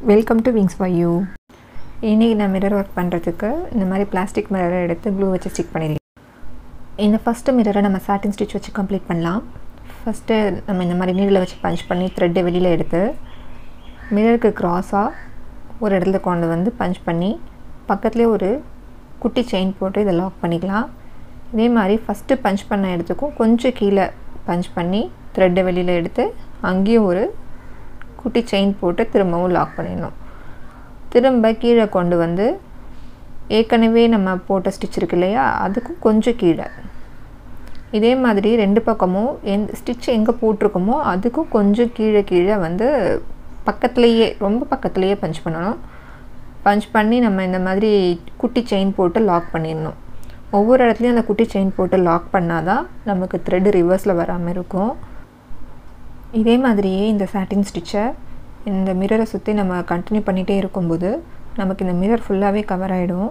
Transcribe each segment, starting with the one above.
Welcome to wings for you இன்றைக்கி நான் mirror work பண்ணுறதுக்கு இந்த மாதிரி பிளாஸ்டிக் மிரரை எடுத்து க்ளூ வச்சு ஸ்டிக் பண்ணியிருக்கேன் இந்த ஃபஸ்ட்டு மிரரை நம்ம சாட்டின் ஸ்டிச் வச்சு கம்ப்ளீட் பண்ணலாம் ஃபஸ்ட்டு நம்ம இந்த மாதிரி நீடில் வச்சு பஞ்ச் பண்ணி த்ரெட்டை வெளியில் எடுத்து மிரருக்கு க்ராஸாக ஒரு இடத்துல கொண்டு வந்து பஞ்ச் பண்ணி பக்கத்துலேயே ஒரு குட்டி செயின் போட்டு இதை லாக் பண்ணிக்கலாம் இதே மாதிரி ஃபஸ்ட்டு பஞ்ச் பண்ண இடத்துக்கும் கொஞ்சம் கீழே பஞ்ச் பண்ணி த்ரெட்டை வெளியில் எடுத்து அங்கேயும் ஒரு குட்டி செயின் போட்டு திரும்பவும் லாக் பண்ணிடணும் திரும்ப கீழே கொண்டு வந்து ஏற்கனவே நம்ம போட்ட ஸ்டிச் இருக்கு இல்லையா அதுக்கும் கொஞ்சம் கீழே இதே மாதிரி ரெண்டு பக்கமும் எந்த ஸ்டிச் எங்கே போட்டிருக்கோமோ அதுக்கும் கொஞ்சம் கீழே கீழே வந்து பக்கத்துலேயே ரொம்ப பக்கத்துலேயே பஞ்ச் பண்ணணும் பஞ்ச் பண்ணி நம்ம இந்த மாதிரி குட்டி செயின் போட்டு லாக் பண்ணிடணும் ஒவ்வொரு இடத்துலையும் அந்த குட்டி செயின் போட்டு லாக் பண்ணால் தான் நமக்கு த்ரெட்டு ரிவர்ஸில் வராமல் இருக்கும் இதே மாதிரியே இந்த சாட்டின் ஸ்டிச்சை இந்த மிரரை சுற்றி நம்ம கண்டினியூ பண்ணிகிட்டே இருக்கும்போது நமக்கு இந்த மிரர் ஃபுல்லாகவே கவர் ஆகிடும்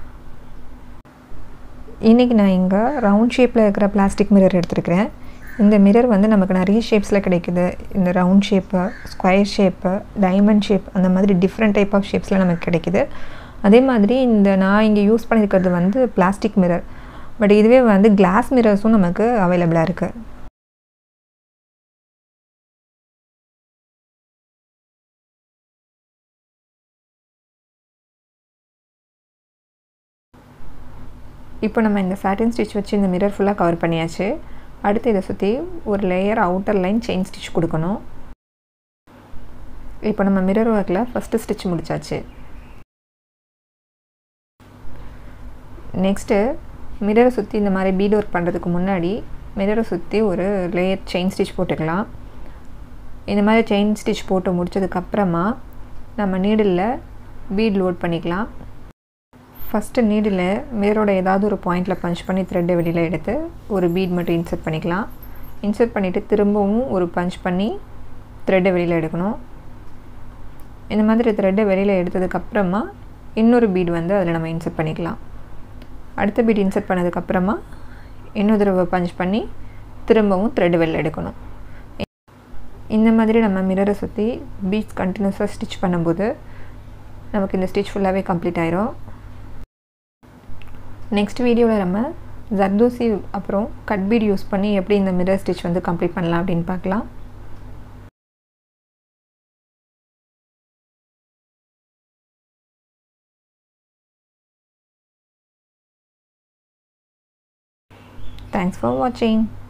இன்றைக்கி நான் இங்கே ரவுண்ட் ஷேப்பில் இருக்கிற பிளாஸ்டிக் மிரர் எடுத்துருக்கிறேன் இந்த மிரர் வந்து நமக்கு நிறைய ஷேப்ஸில் கிடைக்குது இந்த round shape square shape diamond shape அந்த மாதிரி டிஃப்ரெண்ட் டைப் ஆஃப் ஷேப்ஸில் நமக்கு கிடைக்குது அதே மாதிரி இந்த நான் இங்கே யூஸ் பண்ணியிருக்கிறது வந்து பிளாஸ்டிக் மிரர் பட் இதுவே வந்து கிளாஸ் மிரர்ஸும் நமக்கு அவைலபிளாக இருக்குது இப்போ நம்ம இந்த சாட்டின் ஸ்டிச் வச்சு இந்த மிரர் ஃபுல்லாக கவர் பண்ணியாச்சு அடுத்து இதை சுற்றி ஒரு layer outer line chain stitch கொடுக்கணும் இப்போ நம்ம மிரர் ஒர்க்கில் ஃபஸ்ட்டு ஸ்டிச் முடிச்சாச்சு நெக்ஸ்ட்டு மிரரை சுற்றி இந்த மாதிரி பீட் ஒர்க் பண்ணுறதுக்கு முன்னாடி மிரரை சுற்றி ஒரு லேயர் செயின் ஸ்டிச் போட்டுக்கலாம் இந்த மாதிரி செயின் ஸ்டிச் போட்டு முடித்ததுக்கப்புறமா நம்ம நீடில் பீட் லோட் பண்ணிக்கலாம் ஃபஸ்ட்டு நீடில் மிரரோட ஏதாவது ஒரு பாயிண்டில் பஞ்ச் பண்ணி த்ரெட்டை வெளியில் எடுத்து ஒரு பீட் மட்டும் இன்சர்ட் பண்ணிக்கலாம் இன்சர்ட் பண்ணிவிட்டு திரும்பவும் ஒரு பஞ்ச் பண்ணி த்ரெட்டை வெளியில் எடுக்கணும் இந்த மாதிரி த்ரெட்டை வெளியில் எடுத்ததுக்கப்புறமா இன்னொரு பீட் வந்து அதில் நம்ம இன்சர்ட் பண்ணிக்கலாம் அடுத்த பீட் இன்சர்ட் பண்ணதுக்கப்புறமா இன்னொரு தடவை பஞ்ச் பண்ணி திரும்பவும் த்ரெட் வெளில எடுக்கணும் இந்த மாதிரி நம்ம மிரரை சுற்றி பீட்ஸ் கண்டினியூஸாக ஸ்டிச் பண்ணும்போது நமக்கு இந்த ஸ்டிச் ஃபுல்லாகவே கம்ப்ளீட் ஆயிரும் நெக்ஸ்ட் வீடியோவில் நம்ம ஜர்தோசி அப்புறம் கட் பீட் யூஸ் பண்ணி எப்படி இந்த மிரர் ஸ்டிச் வந்து கம்ப்ளீட் பண்ணலாம் அப்படின்னு பார்க்கலாம் Thanks for watching.